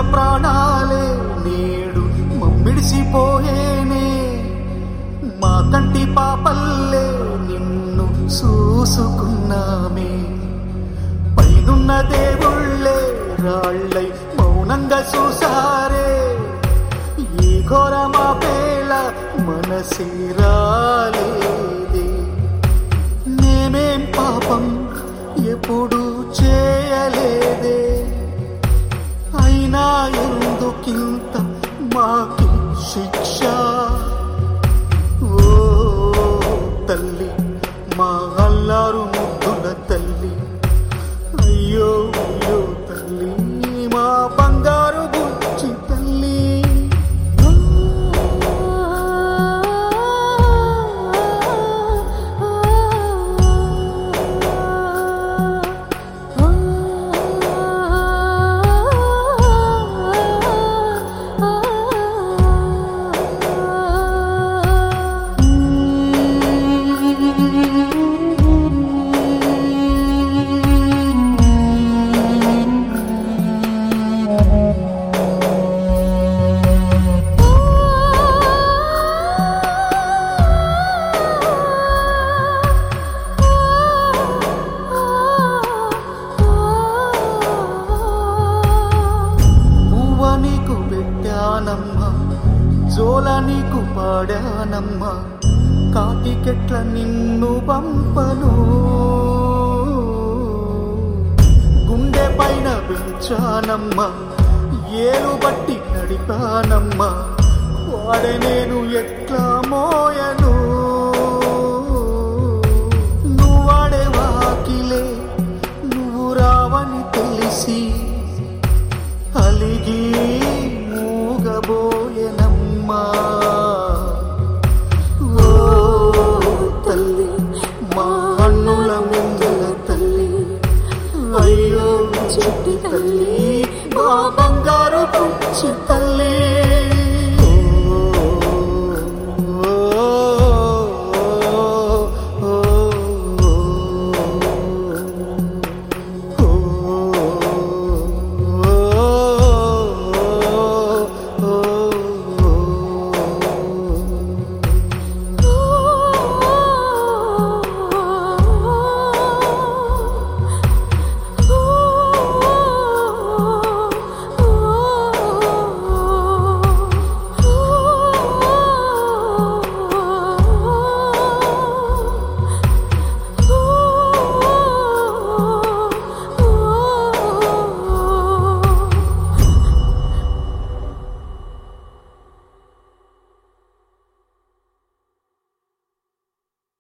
ప్రాణాలే నేడు మమ్మిడిసిపోయేనే మా కంటి పాపల్లే నిన్ను చూసుకున్నామే పైనున్న దేవుళ్ళే రాళ్ళై మౌనంగా చూసారే ఈ ఘోర మా పేళ మనసి రాలేదే నేనేం పాపం ఎప్పుడు చేయలేదే అయినా ఎందుకింత మాకి శిక్ష ఓ తల్లి మా అల్లారు ముద్దుల తల్లి అయ్యో అయ్యో తల్లి మా బంగారు బుచ్చి తల్లి పువ్వ నీకు పెట్టానమ్మా జోల నీకు పాడానమ్మా కాటికెట్ల నిన్ను పంపను గుండె పైన పెంచానమ్మా ఏలు బట్టి నడిపానమ్మా వాడే నేను ఎట్లా మోయను నువ్వాడే వాకిలే నువ్వు రావని తెలిసి అలిగి మూగబోయెనమ్మా